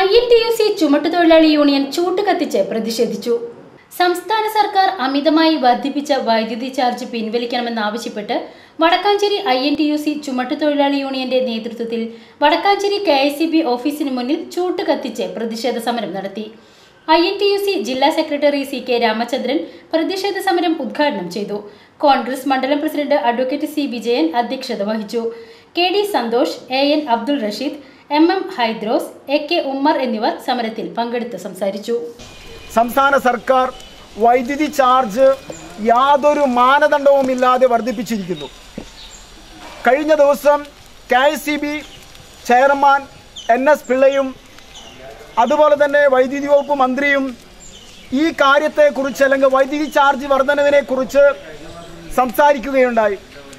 I N T U C ചുമട്ടുതൊഴിലാളി union ചൂട്ടുകത്തിച്ച് പ്രതിഷേധിച്ചു സംസ്ഥാന സർക്കാർ അമിതമായി വർദ്ധിപ്പിച്ച വൈദ്യുതി ചാർജ് പിൻവലിക്കണമെന്നാവശ്യപ്പെട്ട് Vadakkanchery I N T U C ചുമട്ടുതൊഴിലാളി യൂണിയന്റെ നേതൃത്വത്തിൽ Vadakkanchery K I C B ഓഫീസിന് മുന്നിൽ ചൂട്ടുകത്തിച്ച് പ്രതിഷേധ സമരം നടത്തി I N T U C ജില്ലാ സെക്രട്ടറി സി കെ രാമചന്ദ്രൻ പ്രതിഷേധ സമരം ഉദ്ഘാടനം ചെയ്തു കോൺഗ്രസ് മണ്ഡലം പ്രസിഡന്റ് അഡ്വക്കേറ്റ് സി വിജയൻ അധ്യക്ഷത വഹിച്ചു K D Santhosh A N Abdul Rasheed M M Hydros A K Ummer എന്നിവർ സമരത്തിൽ പങ്കെടുത്ത് സംസാരിച്ചു സംസ്ഥാന സർക്കാർ വൈദ്യുതി ചാർജ് യാതൊരു മാനദണ്ഡവുമില്ലാതെ വർദ്ധിപ്പിച്ചിരിക്കുന്നു കഴിഞ്ഞ ദിവസം K I C B chairman N S പിള്ളയും അതുപോലെ തന്നെ വൈദ്യുതി വകുപ്പ് മന്ത്രിയും ഈ കാര്യത്തെക്കുറിച്ച് അല്ലെങ്കിൽ വൈദ്യുതി ചാർജ് വർധനവിനെ കുറിച്ച് സംസാരിക്കുകയുണ്ടായി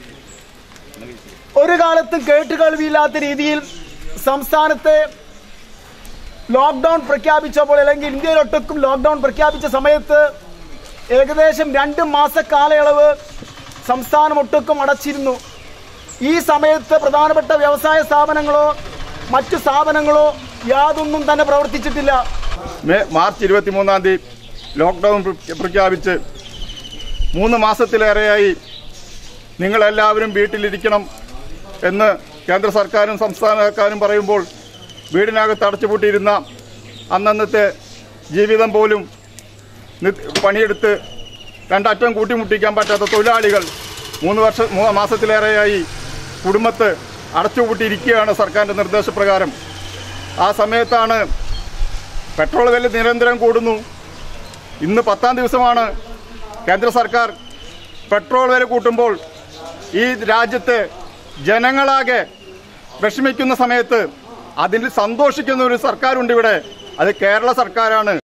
ഒരു കാലത്തും കേട്ടുകേൾവിയില്ലാത്ത രീതിയിൽ സംസ്ഥാനത്തെ ലോക്ക്ഡൗൺ പ്രഖ്യാപിച്ചപ്പോൾ അല്ലെങ്കിൽ ഇന്ത്യയിലൊട്ടുക്കും ലോക്ക്ഡൗൺ പ്രഖ്യാപിച്ച സമയത്ത് ഏകദേശം രണ്ട് മാസ കാലയളവ് സംസ്ഥാനം ഒട്ടുക്കും അടച്ചിരുന്നു ഈ സമയത്ത് പ്രധാനപ്പെട്ട വ്യവസായ സ്ഥാപനങ്ങളോ മറ്റു സ്ഥാപനങ്ങളോ യാതൊന്നും തന്നെ പ്രവർത്തിച്ചിട്ടില്ല മേ- മാർച്ച് ഇരുപത്തി മൂന്നാം തീയതി ലോക്ക്ഡൗൺ പ്ര- പ്രഖ്യാപിച്ച് മൂന്ന് മാസത്തിലേറെയായി നിങ്ങളെല്ലാവരും വീട്ടിലിരിക്കണം എന്ന് കേന്ദ്ര സർക്കാരും സംസ്ഥാന സർക്കാരും പറയുമ്പോൾ വീടിനകത്ത് അടച്ചുപൂട്ടിയിരുന്ന അന്നന്നത്തെ ജീവിതം പോലും നി- പണിയെടുത്ത് രണ്ടറ്റം കൂട്ടിമുട്ടിക്കാൻ പറ്റാത്ത തൊഴിലാളികൾ മൂന്ന് വർഷം മൂന്ന് മാസത്തിലേറെയായി കുടുംബത്ത് അടച്ചുപൂട്ടിയിരിക്കുകയാണ് സർക്കാരിൻ്റെ നിർദ്ദേശപ്രകാരം ആ സമയത്താണ് പെട്രോൾ വില നിരന്തരം കൂടുന്നു ഇന്ന് പത്താം ദിവസമാണ് കേന്ദ്ര സർക്കാർ പെട്രോൾ വില കൂട്ടുമ്പോൾ ഈ രാജ്യത്തെ ജനങ്ങളാകെ വിഷമിക്കുന്ന സമയത്ത് അതിൽ സന്തോഷിക്കുന്ന ഒരു സർക്കാരുണ്ട് ഇവിടെ അത് കേരള സർക്കാരാണ്